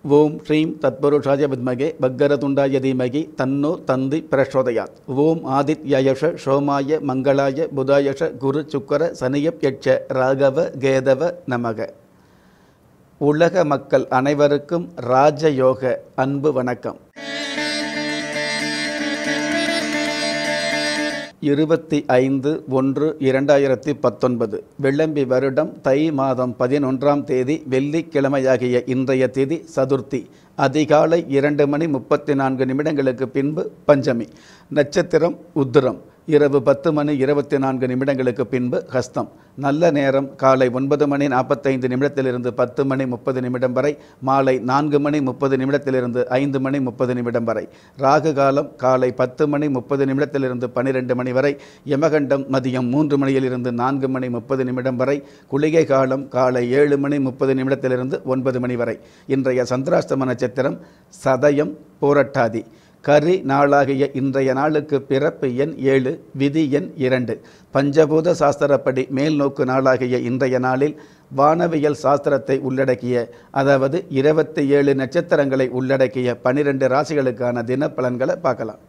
ஓம் ஸ்ரீம் தத்புருஷாய வித்மகே பக்கரதுண்டாய தீமகி தன்னோ தந்தி பிரசோதயாத் ஓம் ஆதித்யயஷ சோமாய மங்களாய புதாயஷ குரு சுக்கர சனியப் யட்ச ராகவ கேதவ நமக உலக மக்கள் அனைவருக்கும் ராஜயோக அன்பு வணக்கம் இருபத்தி ஐந்து ஒன்று இரண்டாயிரத்தி பத்தொன்பது வெள்ளம்பி வருடம் தை மாதம் பதினொன்றாம் தேதி வெள்ளிக்கிழமையாகிய இன்றைய திதி சதுர்த்தி அதிகாலை இரண்டு மணி முப்பத்தி நான்கு நிமிடங்களுக்கு பின்பு பஞ்சமி நட்சத்திரம் உத்திரம் இரவு பத்து மணி இருபத்தி நான்கு நிமிடங்களுக்கு பின்பு ஹஸ்தம் நல்ல நேரம் காலை ஒன்பது மணி நாற்பத்தைந்து நிமிடத்திலிருந்து பத்து மணி முப்பது நிமிடம் வரை மாலை நான்கு மணி முப்பது நிமிடத்திலிருந்து ஐந்து மணி முப்பது நிமிடம் வரை ராகு காலம் காலை பத்து மணி முப்பது நிமிடத்திலிருந்து பன்னிரெண்டு மணி வரை யமகண்டம் மதியம் மூன்று மணியிலிருந்து நான்கு மணி முப்பது நிமிடம் வரை குளிகை காலம் காலை ஏழு மணி முப்பது நிமிடத்திலிருந்து ஒன்பது மணி வரை இன்றைய சந்திராஷ்டம நட்சத்திரம் சதயம் போரட்டாதி கரி நாளாகிய இன்றைய நாளுக்கு பிறப்பு எண் ஏழு விதி எண் இரண்டு பஞ்சபூத சாஸ்திரப்படி மேல் நோக்கு நாளாகிய இன்றைய நாளில் வானவியல் சாஸ்திரத்தை உள்ளடக்கிய அதாவது இருபத்தி ஏழு நட்சத்திரங்களை உள்ளடக்கிய பனிரெண்டு ராசிகளுக்கான தின பலன்களை பார்க்கலாம்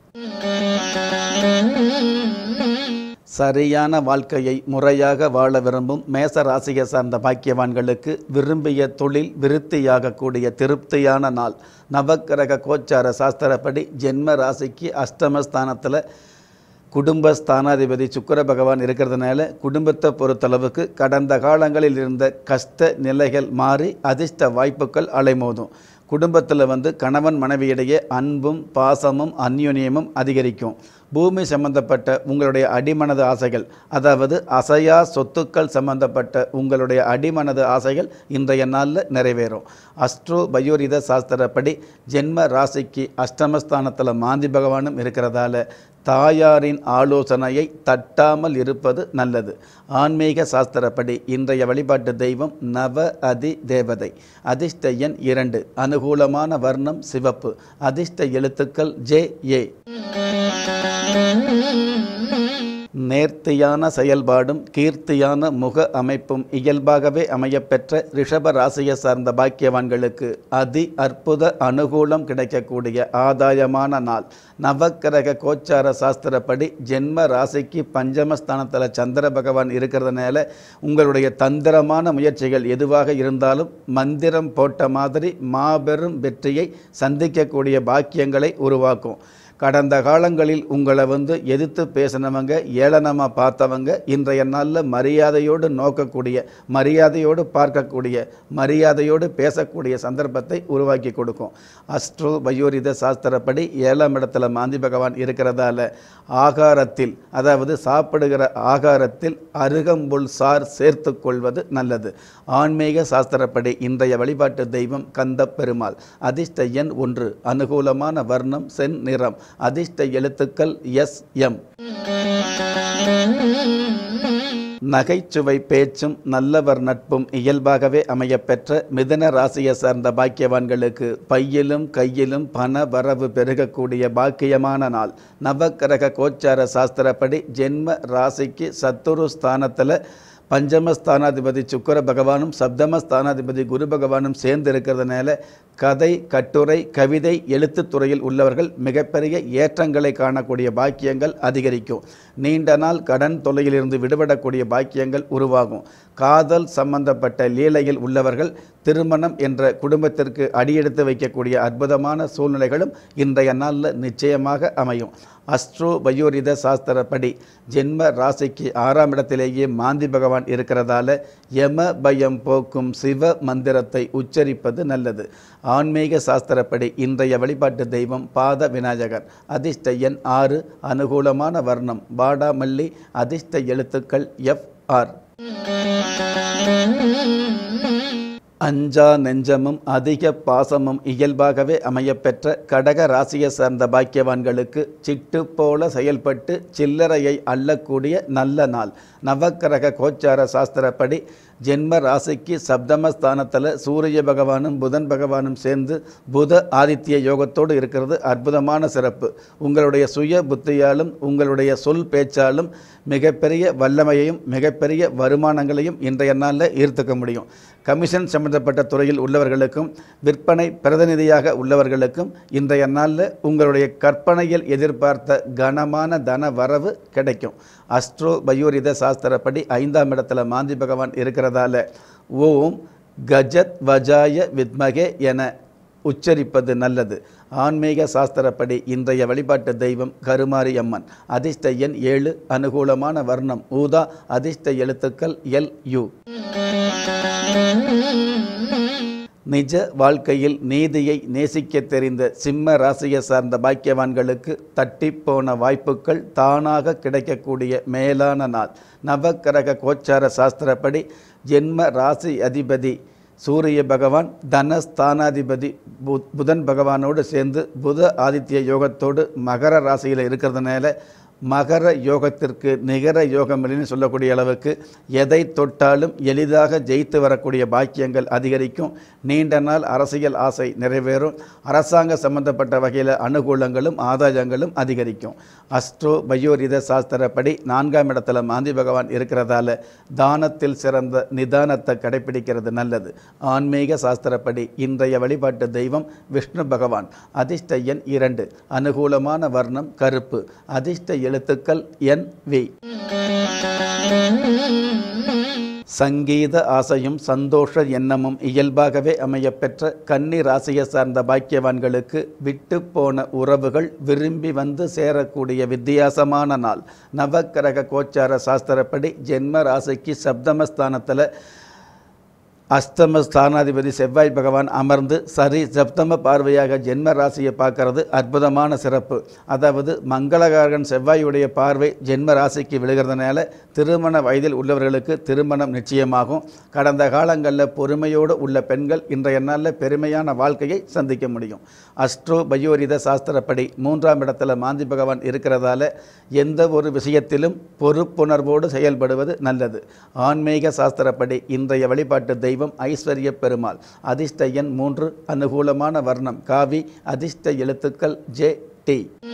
சரியான வாழ்க்கையை முறையாக வாழ விரும்பும் மேச ராசியை சார்ந்த பாக்கியவான்களுக்கு விரும்பிய தொழில் விருத்தியாகக்கூடிய திருப்தியான நாள் நவக்கிரக கோச்சார சாஸ்திரப்படி ஜென்ம ராசிக்கு அஷ்டமஸ்தானத்தில் குடும்ப ஸ்தானாதிபதி சுக்கர பகவான் இருக்கிறதுனால குடும்பத்தை பொறுத்தளவுக்கு கடந்த காலங்களில் இருந்த கஷ்ட நிலைகள் மாறி அதிர்ஷ்ட வாய்ப்புகள் அலைமோதும் குடும்பத்தில் வந்து கணவன் மனைவியிடையே அன்பும் பாசமும் அந்யோன்யமும் அதிகரிக்கும் பூமி சம்பந்தப்பட்ட உங்களுடைய அடிமனது ஆசைகள் அதாவது அசையா சொத்துக்கள் சம்பந்தப்பட்ட உங்களுடைய அடிமனது ஆசைகள் இன்றைய நாளில் நிறைவேறும் அஸ்ட்ரோ பயோரித சாஸ்திரப்படி ஜென்ம ராசிக்கு அஷ்டமஸ்தானத்தில் மாந்தி பகவானும் இருக்கிறதால தாயாரின் ஆலோசனையை தட்டாமல் இருப்பது நல்லது ஆன்மீக சாஸ்திரப்படி இன்றைய வழிபாட்டு தெய்வம் நவ அதி தேவதை அதிர்ஷ்ட எண் இரண்டு அனுகூலமான வர்ணம் சிவப்பு அதிர்ஷ்ட எழுத்துக்கள் ஜே ஏ நேர்த்தியான செயல்பாடும் கீர்த்தியான முக அமைப்பும் இயல்பாகவே அமையப்பெற்ற ரிஷப ராசியை சார்ந்த பாக்கியவான்களுக்கு அதி அற்புத அனுகூலம் கிடைக்கக்கூடிய ஆதாயமான நாள் நவக்கிரக கோச்சார சாஸ்திரப்படி ஜென்ம ராசிக்கு பஞ்சமஸ்தானத்தில் சந்திர பகவான் இருக்கிறதுனால உங்களுடைய தந்திரமான முயற்சிகள் எதுவாக இருந்தாலும் மந்திரம் போட்ட மாதிரி மாபெரும் வெற்றியை சந்திக்கக்கூடிய பாக்கியங்களை உருவாக்கும் கடந்த காலங்களில் உங்களை வந்து எதிர்த்து பேசினவங்க ஏளனமாக பார்த்தவங்க இன்றைய நாளில் மரியாதையோடு நோக்கக்கூடிய மரியாதையோடு பார்க்கக்கூடிய மரியாதையோடு பேசக்கூடிய சந்தர்ப்பத்தை உருவாக்கி கொடுக்கும் அஸ்ட்ரோ பயோரித சாஸ்திரப்படி ஏழாம் இடத்துல மாந்தி பகவான் இருக்கிறதால ஆகாரத்தில் அதாவது சாப்பிடுகிற ஆகாரத்தில் அருகம்புல் சார் சேர்த்து கொள்வது நல்லது ஆன்மீக சாஸ்திரப்படி இன்றைய வழிபாட்டு தெய்வம் கந்த பெருமாள் அதிர்ஷ்ட எண் ஒன்று அனுகூலமான வர்ணம் சென் நிறம் அதிர்ஷ்ட எழுத்துக்கள் எஸ் எம் நகைச்சுவை பேச்சும் நல்லவர் நட்பும் இயல்பாகவே அமையப்பெற்ற மிதன ராசியை சார்ந்த பாக்கியவான்களுக்கு பையிலும் கையிலும் பண வரவு பெருகக்கூடிய பாக்கியமான நாள் நவக்கிரக கோச்சார சாஸ்திரப்படி ஜென்ம ராசிக்கு சத்துரு ஸ்தானத்தில் பஞ்சமஸ்தானாதிபதி சுக்கர பகவானும் சப்தமஸ்தானாதிபதி குரு பகவானும் சேர்ந்து இருக்கிறதுனால கதை கட்டுரை கவிதை எழுத்துத் துறையில் உள்ளவர்கள் மிகப்பெரிய ஏற்றங்களை காணக்கூடிய பாக்கியங்கள் அதிகரிக்கும் நீண்ட நாள் கடன் தொல்லையிலிருந்து விடுபடக்கூடிய பாக்கியங்கள் உருவாகும் காதல் சம்பந்தப்பட்ட லீலையில் உள்ளவர்கள் திருமணம் என்ற குடும்பத்திற்கு அடியெடுத்து வைக்கக்கூடிய அற்புதமான சூழ்நிலைகளும் இன்றைய நாளில் நிச்சயமாக அமையும் அஸ்ட்ரோ பயோரித சாஸ்திரப்படி ஜென்ம ராசிக்கு ஆறாம் இடத்திலேயே மாந்தி பகவான் இருக்கிறதால யம பயம் போக்கும் சிவ மந்திரத்தை உச்சரிப்பது நல்லது ஆன்மீக சாஸ்திரப்படி இன்றைய வழிபாட்டு தெய்வம் பாத விநாயகர் அதிர்ஷ்ட எண் ஆறு அனுகூலமான வர்ணம் பாடாமல்லி அதிர்ஷ்ட எழுத்துக்கள் எஃப் ஆர் அஞ்சா நெஞ்சமும் அதிக பாசமும் இயல்பாகவே அமையப்பெற்ற கடக ராசியை சார்ந்த பாக்கியவான்களுக்கு சிட்டு போல செயல்பட்டு சில்லறையை அள்ளக்கூடிய நல்ல நாள் நவக்கிரக கோச்சார சாஸ்திரப்படி ஜென்ம ராசிக்கு சப்தமஸ்தானத்தில் சூரிய பகவானும் புதன் பகவானும் சேர்ந்து புத ஆதித்ய யோகத்தோடு இருக்கிறது அற்புதமான சிறப்பு உங்களுடைய சுய புத்தியாலும் உங்களுடைய சொல் பேச்சாலும் மிகப்பெரிய வல்லமையையும் மிகப்பெரிய வருமானங்களையும் இன்றைய நாளில் ஈர்த்துக்க முடியும் கமிஷன் சம்பந்த சம்பந்தப்பட்ட துறையில் உள்ளவர்களுக்கும் விற்பனை பிரதிநிதியாக உள்ளவர்களுக்கும் இன்றைய நாளில் உங்களுடைய கற்பனையில் எதிர்பார்த்த கனமான தன வரவு கிடைக்கும் அஸ்ட்ரோ பயோரித சாஸ்திரப்படி ஐந்தாம் இடத்துல மாந்தி பகவான் இருக்கிறதால ஓம் கஜத் வஜாய வித்மகே என உச்சரிப்பது நல்லது ஆன்மீக சாஸ்திரப்படி இன்றைய வழிபாட்டு தெய்வம் கருமாரி அம்மன் அதிர்ஷ்ட எண் ஏழு அனுகூலமான வர்ணம் ஊதா அதிர்ஷ்ட எழுத்துக்கள் எல் யு நிஜ வாழ்க்கையில் நீதியை நேசிக்க தெரிந்த சிம்ம ராசியை சார்ந்த பாக்கியவான்களுக்கு தட்டிப்போன வாய்ப்புகள் தானாக கிடைக்கக்கூடிய மேலான நாள் நவக்கிரக கோச்சார சாஸ்திரப்படி ஜென்ம ராசி அதிபதி சூரிய பகவான் தனஸ்தானாதிபதி பு- புதன் பகவானோடு சேர்ந்து புத ஆதித்ய யோகத்தோடு மகர ராசியில் இருக்கிறதுனால மகர யோகத்திற்கு நிகர யோகம் இல்லைன்னு சொல்லக்கூடிய அளவுக்கு எதை தொட்டாலும் எளிதாக ஜெயித்து வரக்கூடிய பாக்கியங்கள் அதிகரிக்கும் நீண்ட நாள் அரசியல் ஆசை நிறைவேறும் அரசாங்க சம்பந்தப்பட்ட வகையில் அனுகூலங்களும் ஆதாயங்களும் அதிகரிக்கும் அஸ்ட்ரோ பயோரித சாஸ்திரப்படி நான்காம் இடத்துல மாந்தி பகவான் இருக்கிறதால தானத்தில் சிறந்த நிதானத்தை கடைபிடிக்கிறது நல்லது ஆன்மீக சாஸ்திரப்படி இன்றைய வழிபாட்டு தெய்வம் விஷ்ணு பகவான் அதிர்ஷ்ட எண் இரண்டு அனுகூலமான வர்ணம் கருப்பு அதிர்ஷ்ட எழுத்துக்கள் என் வி சங்கீத ஆசையும் சந்தோஷ எண்ணமும் இயல்பாகவே அமையப்பெற்ற கன்னி ராசியை சார்ந்த பாக்கியவான்களுக்கு விட்டு போன உறவுகள் விரும்பி வந்து சேரக்கூடிய வித்தியாசமான நாள் நவக்கிரக கோச்சார சாஸ்திரப்படி ஜென்ம ராசிக்கு சப்தமஸ்தானத்தில் அஸ்தம ஸ்தானாதிபதி செவ்வாய் பகவான் அமர்ந்து சரி சப்தம பார்வையாக ஜென்ம ராசியை பார்க்கறது அற்புதமான சிறப்பு அதாவது மங்களகாரகன் செவ்வாயுடைய பார்வை ஜென்ம ராசிக்கு விழுகிறதுனால திருமண வயதில் உள்ளவர்களுக்கு திருமணம் நிச்சயமாகும் கடந்த காலங்களில் பொறுமையோடு உள்ள பெண்கள் இன்றைய நாளில் பெருமையான வாழ்க்கையை சந்திக்க முடியும் அஸ்ட்ரோ பயோரித சாஸ்திரப்படி மூன்றாம் இடத்துல மாந்தி பகவான் இருக்கிறதால எந்த ஒரு விஷயத்திலும் பொறுப்புணர்வோடு செயல்படுவது நல்லது ஆன்மீக சாஸ்திரப்படி இன்றைய வழிபாட்டு தெய்வம் ஐஸ்வர்ய பெருமாள் அதிர்ஷ்ட எண் மூன்று அனுகூலமான வர்ணம் காவி அதிர்ஷ்ட எழுத்துக்கள் ஜே டி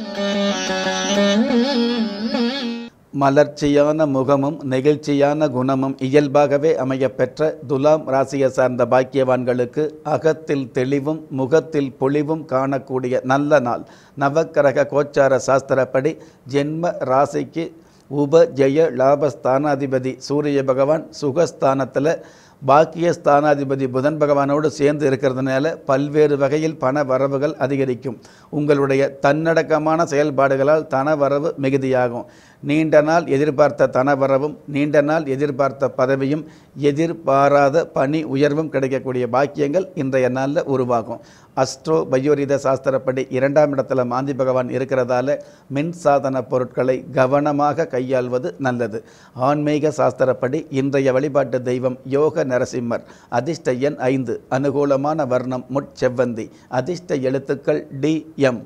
மலர்ச்சியான முகமும் நெகிழ்ச்சியான குணமும் இயல்பாகவே அமையப்பெற்ற துலாம் ராசியை சார்ந்த பாக்கியவான்களுக்கு அகத்தில் தெளிவும் முகத்தில் பொலிவும் காணக்கூடிய நல்ல நாள் நவக்கிரக கோச்சார சாஸ்திரப்படி ஜென்ம ராசிக்கு உப ஜெய லாபஸ்தானாதிபதி சூரிய பகவான் சுகஸ்தானத்தில் பாக்கிய ஸ்தானாதிபதி புதன் பகவானோடு சேர்ந்து இருக்கிறதுனால பல்வேறு வகையில் பண வரவுகள் அதிகரிக்கும் உங்களுடைய தன்னடக்கமான செயல்பாடுகளால் தன வரவு மிகுதியாகும் நீண்ட நாள் எதிர்பார்த்த தனவரவும் நீண்ட நாள் எதிர்பார்த்த பதவியும் எதிர்பாராத பணி உயர்வும் கிடைக்கக்கூடிய பாக்கியங்கள் இன்றைய நாளில் உருவாகும் அஸ்ட்ரோ பயோரித சாஸ்திரப்படி இரண்டாம் இடத்துல மாந்தி பகவான் இருக்கிறதால மின் சாதன பொருட்களை கவனமாக கையாள்வது நல்லது ஆன்மீக சாஸ்திரப்படி இன்றைய வழிபாட்டு தெய்வம் யோக நரசிம்மர் அதிர்ஷ்ட எண் ஐந்து அனுகூலமான வர்ணம் முட்செவ்வந்தி அதிர்ஷ்ட எழுத்துக்கள் டி எம்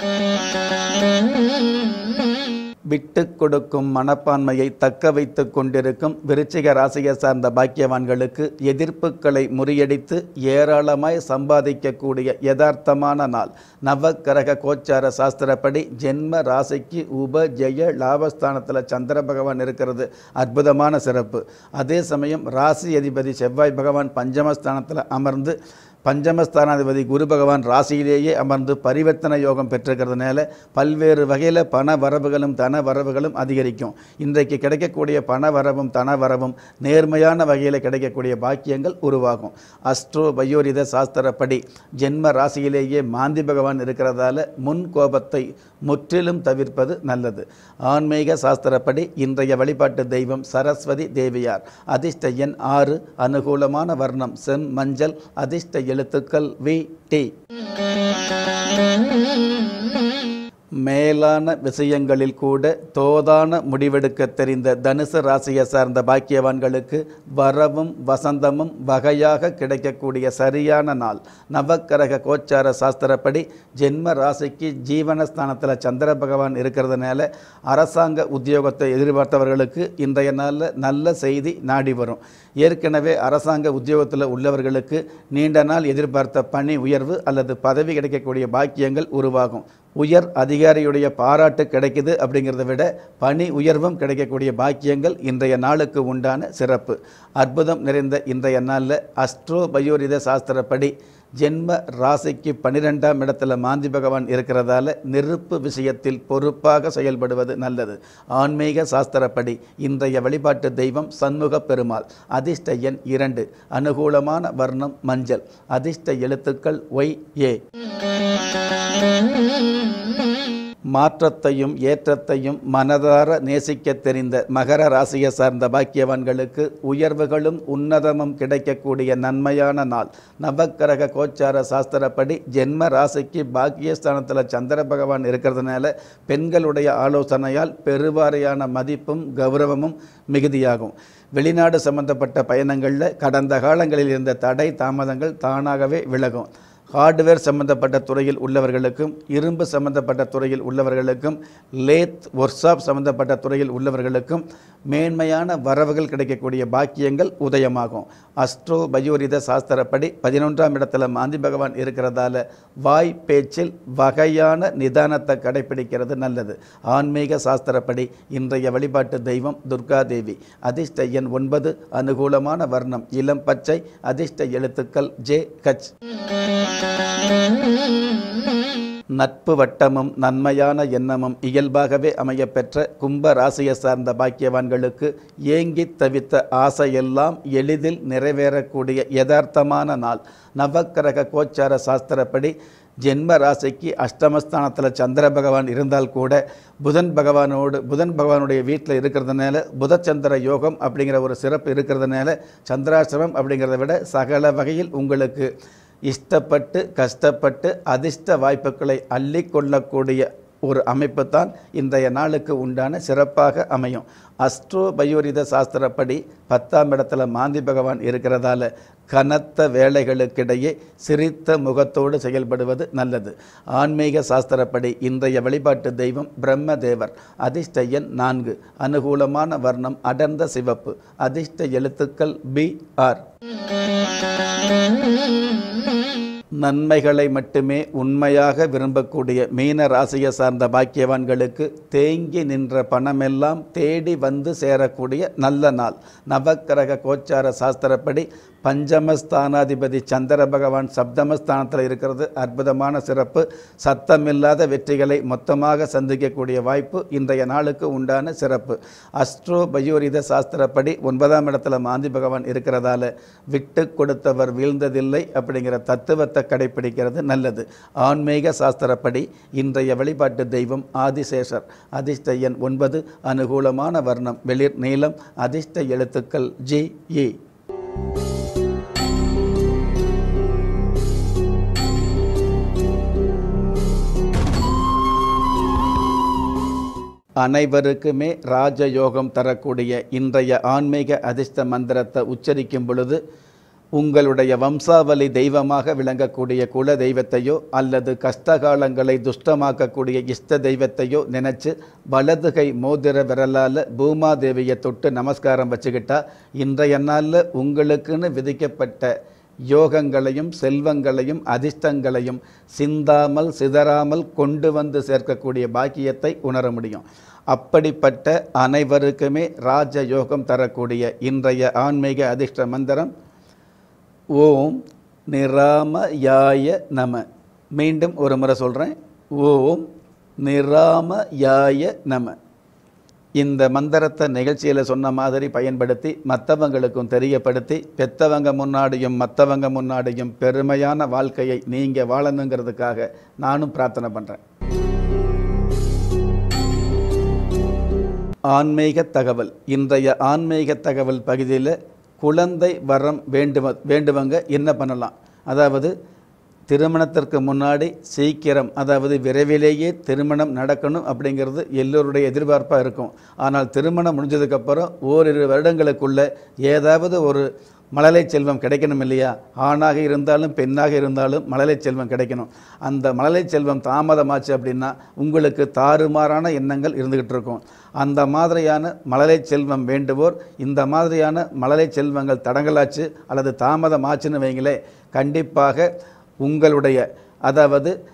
விட்டு கொடுக்கும் மனப்பான்மையை தக்க வைத்து கொண்டிருக்கும் விருச்சிக ராசியை சார்ந்த பாக்கியவான்களுக்கு எதிர்ப்புகளை முறியடித்து ஏராளமாய் சம்பாதிக்கக்கூடிய யதார்த்தமான நாள் நவக்கிரக கோச்சார சாஸ்திரப்படி ஜென்ம ராசிக்கு உப ஜெய லாபஸ்தானத்தில் சந்திர பகவான் இருக்கிறது அற்புதமான சிறப்பு அதே சமயம் ராசி அதிபதி செவ்வாய் பகவான் பஞ்சமஸ்தானத்தில் அமர்ந்து பஞ்சமஸ்தானாதிபதி குரு பகவான் ராசியிலேயே அமர்ந்து பரிவர்த்தனை யோகம் பெற்றிருக்கிறதுனால பல்வேறு வகையில் பண வரவுகளும் தன வரவுகளும் அதிகரிக்கும் இன்றைக்கு கிடைக்கக்கூடிய பண வரவும் தன வரவும் நேர்மையான வகையில் கிடைக்கக்கூடிய பாக்கியங்கள் உருவாகும் அஸ்ட்ரோ பயோரித சாஸ்திரப்படி ஜென்ம ராசியிலேயே மாந்தி பகவான் இருக்கிறதால முன் கோபத்தை முற்றிலும் தவிர்ப்பது நல்லது ஆன்மீக சாஸ்திரப்படி இன்றைய வழிபாட்டு தெய்வம் சரஸ்வதி தேவியார் அதிர்ஷ்ட எண் ஆறு அனுகூலமான வர்ணம் செம் மஞ்சள் அதிர்ஷ்ட எழுத்துக்கள் வி டி மேலான விஷயங்களில் கூட தோதான முடிவெடுக்க தெரிந்த தனுசு ராசியை சார்ந்த பாக்கியவான்களுக்கு வரவும் வசந்தமும் வகையாக கிடைக்கக்கூடிய சரியான நாள் நவக்கிரக கோச்சார சாஸ்திரப்படி ஜென்ம ராசிக்கு ஜீவனஸ்தானத்தில் சந்திர பகவான் இருக்கிறதுனால அரசாங்க உத்தியோகத்தை எதிர்பார்த்தவர்களுக்கு இன்றைய நாளில் நல்ல செய்தி நாடி வரும் ஏற்கனவே அரசாங்க உத்தியோகத்தில் உள்ளவர்களுக்கு நீண்ட நாள் எதிர்பார்த்த பணி உயர்வு அல்லது பதவி கிடைக்கக்கூடிய பாக்கியங்கள் உருவாகும் உயர் அதிகாரியுடைய பாராட்டு கிடைக்குது அப்படிங்கிறத விட பணி உயர்வும் கிடைக்கக்கூடிய பாக்கியங்கள் இன்றைய நாளுக்கு உண்டான சிறப்பு அற்புதம் நிறைந்த இன்றைய நாளில் அஸ்ட்ரோ பயோரித சாஸ்திரப்படி ஜென்ம ராசிக்கு பன்னிரெண்டாம் இடத்துல மாந்தி பகவான் இருக்கிறதால நெருப்பு விஷயத்தில் பொறுப்பாக செயல்படுவது நல்லது ஆன்மீக சாஸ்திரப்படி இன்றைய வழிபாட்டு தெய்வம் சண்முக பெருமாள் அதிர்ஷ்ட எண் இரண்டு அனுகூலமான வர்ணம் மஞ்சள் அதிர்ஷ்ட எழுத்துக்கள் ஒய் ஏ மாற்றத்தையும் ஏற்றத்தையும் மனதார நேசிக்க தெரிந்த மகர ராசியை சார்ந்த பாக்கியவான்களுக்கு உயர்வுகளும் உன்னதமும் கிடைக்கக்கூடிய நன்மையான நாள் நவக்கிரக கோச்சார சாஸ்திரப்படி ஜென்ம ராசிக்கு பாக்கியஸ்தானத்தில் சந்திர பகவான் இருக்கிறதுனால பெண்களுடைய ஆலோசனையால் பெருவாரியான மதிப்பும் கௌரவமும் மிகுதியாகும் வெளிநாடு சம்பந்தப்பட்ட பயணங்களில் கடந்த காலங்களில் இருந்த தடை தாமதங்கள் தானாகவே விலகும் ஹார்ட்வேர் சம்பந்தப்பட்ட துறையில் உள்ளவர்களுக்கும் இரும்பு சம்பந்தப்பட்ட துறையில் உள்ளவர்களுக்கும் லேத் ஒர்க்ஷாப் சம்பந்தப்பட்ட துறையில் உள்ளவர்களுக்கும் மேன்மையான வரவுகள் கிடைக்கக்கூடிய பாக்கியங்கள் உதயமாகும் அஸ்ட்ரோ பயோரித சாஸ்திரப்படி பதினொன்றாம் இடத்துல மாந்தி பகவான் இருக்கிறதால வாய் பேச்சில் வகையான நிதானத்தை கடைபிடிக்கிறது நல்லது ஆன்மீக சாஸ்திரப்படி இன்றைய வழிபாட்டு தெய்வம் துர்கா தேவி அதிர்ஷ்ட எண் ஒன்பது அனுகூலமான வர்ணம் இளம் பச்சை அதிர்ஷ்ட எழுத்துக்கள் ஜே கச் நட்பு வட்டமும் நன்மையான எண்ணமும் இயல்பாகவே அமையப்பெற்ற கும்ப ராசியை சார்ந்த பாக்கியவான்களுக்கு ஏங்கி தவித்த ஆசையெல்லாம் எளிதில் நிறைவேறக்கூடிய யதார்த்தமான நாள் நவக்கிரக கோச்சார சாஸ்திரப்படி ஜென்ம ராசிக்கு அஷ்டமஸ்தானத்தில் சந்திர பகவான் இருந்தால் கூட புதன் பகவானோடு புதன் பகவானுடைய வீட்டில் இருக்கிறதுனால புதச்சந்திர யோகம் அப்படிங்கிற ஒரு சிறப்பு இருக்கிறதுனால சந்திராசிரமம் அப்படிங்கிறத விட சகல வகையில் உங்களுக்கு இஷ்டப்பட்டு கஷ்டப்பட்டு அதிர்ஷ்ட வாய்ப்புகளை அள்ளி கொள்ளக்கூடிய ஒரு அமைப்பு தான் இன்றைய நாளுக்கு உண்டான சிறப்பாக அமையும் அஸ்ட்ரோ பயோரித சாஸ்திரப்படி பத்தாம் இடத்துல மாந்தி பகவான் இருக்கிறதால கனத்த வேலைகளுக்கிடையே சிரித்த முகத்தோடு செயல்படுவது நல்லது ஆன்மீக சாஸ்திரப்படி இன்றைய வழிபாட்டு தெய்வம் பிரம்மதேவர் அதிர்ஷ்ட எண் நான்கு அனுகூலமான வர்ணம் அடர்ந்த சிவப்பு அதிர்ஷ்ட எழுத்துக்கள் பி ஆர் நன்மைகளை மட்டுமே உண்மையாக விரும்பக்கூடிய மீன ராசியை சார்ந்த பாக்கியவான்களுக்கு தேங்கி நின்ற பணமெல்லாம் தேடி வந்து சேரக்கூடிய நல்ல நாள் நவக்கிரக கோச்சார சாஸ்திரப்படி பஞ்சமஸ்தானாதிபதி சந்திர பகவான் சப்தமஸ்தானத்தில் இருக்கிறது அற்புதமான சிறப்பு சத்தமில்லாத வெற்றிகளை மொத்தமாக சந்திக்கக்கூடிய வாய்ப்பு இன்றைய நாளுக்கு உண்டான சிறப்பு அஸ்ட்ரோ பயோரித சாஸ்திரப்படி ஒன்பதாம் இடத்துல மாந்தி பகவான் இருக்கிறதால விட்டு கொடுத்தவர் வீழ்ந்ததில்லை அப்படிங்கிற தத்துவத்தை கடைபிடிக்கிறது நல்லது ஆன்மீக சாஸ்திரப்படி இன்றைய வழிபாட்டு தெய்வம் ஆதிசேஷர் அதிர்ஷ்ட எண் ஒன்பது அனுகூலமான வர்ணம் வெளிர் நீளம் அதிர்ஷ்ட எழுத்துக்கள் ஜி இ அனைவருக்குமே ராஜயோகம் தரக்கூடிய இன்றைய ஆன்மீக அதிர்ஷ்ட மந்திரத்தை உச்சரிக்கும் பொழுது உங்களுடைய வம்சாவளி தெய்வமாக விளங்கக்கூடிய குல தெய்வத்தையோ அல்லது கஷ்டகாலங்களை துஷ்டமாக்கக்கூடிய இஷ்ட தெய்வத்தையோ நினைச்சு வலதுகை மோதிர விரலால் பூமாதேவியை தொட்டு நமஸ்காரம் வச்சுக்கிட்டா இன்றைய நாளில் உங்களுக்குன்னு விதிக்கப்பட்ட யோகங்களையும் செல்வங்களையும் அதிர்ஷ்டங்களையும் சிந்தாமல் சிதறாமல் கொண்டு வந்து சேர்க்கக்கூடிய பாக்கியத்தை உணர முடியும் அப்படிப்பட்ட அனைவருக்குமே ராஜ யோகம் தரக்கூடிய இன்றைய ஆன்மீக அதிர்ஷ்ட மந்திரம் ஓம் நிராமயாய நம மீண்டும் ஒரு முறை சொல்கிறேன் ஓம் நிராமயாய நம இந்த மந்திரத்தை நிகழ்ச்சியில் சொன்ன மாதிரி பயன்படுத்தி மற்றவங்களுக்கும் தெரியப்படுத்தி பெத்தவங்க முன்னாடியும் மற்றவங்க முன்னாடியும் பெருமையான வாழ்க்கையை நீங்கள் வாழணுங்கிறதுக்காக நானும் பிரார்த்தனை பண்ணுறேன் ஆன்மீக தகவல் இன்றைய ஆன்மீக தகவல் பகுதியில் குழந்தை வரம் வேண்டுவ வேண்டுவங்க என்ன பண்ணலாம் அதாவது திருமணத்திற்கு முன்னாடி சீக்கிரம் அதாவது விரைவிலேயே திருமணம் நடக்கணும் அப்படிங்கிறது எல்லோருடைய எதிர்பார்ப்பாக இருக்கும் ஆனால் திருமணம் முடிஞ்சதுக்கப்புறம் ஓரிரு வருடங்களுக்குள்ள ஏதாவது ஒரு மழலை செல்வம் கிடைக்கணும் இல்லையா ஆணாக இருந்தாலும் பெண்ணாக இருந்தாலும் மழலை செல்வம் கிடைக்கணும் அந்த மழலை செல்வம் தாமதமாச்சு அப்படின்னா உங்களுக்கு தாறுமாறான எண்ணங்கள் இருந்துகிட்டு இருக்கும் அந்த மாதிரியான மழலை செல்வம் வேண்டுவோர் இந்த மாதிரியான மழலை செல்வங்கள் தடங்கலாச்சு அல்லது தாமதமாச்சுன்னு வைங்களே கண்டிப்பாக உங்களுடைய அதாவது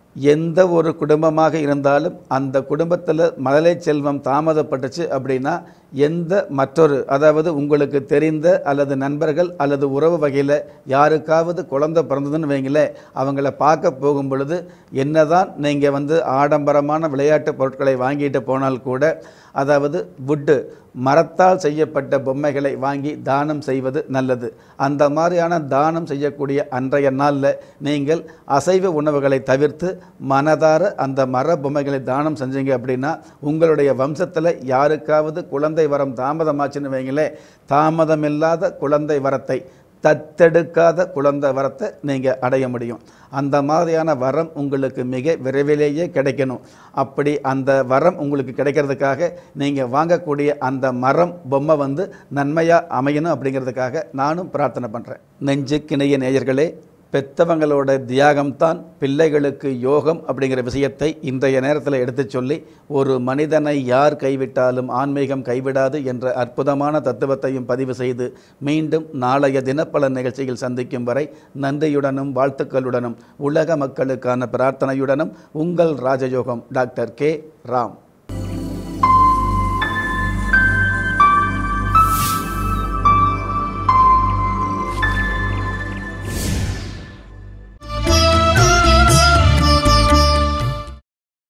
எந்த ஒரு குடும்பமாக இருந்தாலும் அந்த குடும்பத்தில் மழலை செல்வம் தாமதப்பட்டுச்சு அப்படின்னா எந்த மற்றொரு அதாவது உங்களுக்கு தெரிந்த அல்லது நண்பர்கள் அல்லது உறவு வகையில் யாருக்காவது குழந்தை பிறந்ததுன்னு வைங்களேன் அவங்கள பார்க்க போகும் பொழுது என்னதான் நீங்கள் வந்து ஆடம்பரமான விளையாட்டு பொருட்களை வாங்கிட்டு போனால் கூட அதாவது வுட்டு மரத்தால் செய்யப்பட்ட பொம்மைகளை வாங்கி தானம் செய்வது நல்லது அந்த மாதிரியான தானம் செய்யக்கூடிய அன்றைய நாளில் நீங்கள் அசைவ உணவுகளை தவிர்த்து மனதார அந்த மர பொம்மைகளை தானம் செஞ்சீங்க அப்படின்னா உங்களுடைய வம்சத்தில் யாருக்காவது குழந்தை வரம் தாமதமாச்சுன்னு வைங்களேன் தாமதமில்லாத குழந்தை வரத்தை தத்தெடுக்காத குழந்தை வரத்தை நீங்கள் அடைய முடியும் அந்த மாதிரியான வரம் உங்களுக்கு மிக விரைவிலேயே கிடைக்கணும் அப்படி அந்த வரம் உங்களுக்கு கிடைக்கிறதுக்காக நீங்கள் வாங்கக்கூடிய அந்த மரம் பொம்மை வந்து நன்மையாக அமையணும் அப்படிங்கிறதுக்காக நானும் பிரார்த்தனை பண்ணுறேன் நெஞ்சுக்கிணைய நேயர்களே பெத்தவங்களோட தியாகம்தான் பிள்ளைகளுக்கு யோகம் அப்படிங்கிற விஷயத்தை இன்றைய நேரத்தில் எடுத்துச் சொல்லி ஒரு மனிதனை யார் கைவிட்டாலும் ஆன்மீகம் கைவிடாது என்ற அற்புதமான தத்துவத்தையும் பதிவு செய்து மீண்டும் நாளைய தினப்பல நிகழ்ச்சியில் சந்திக்கும் வரை நன்றியுடனும் வாழ்த்துக்களுடனும் உலக மக்களுக்கான பிரார்த்தனையுடனும் உங்கள் ராஜயோகம் டாக்டர் கே ராம்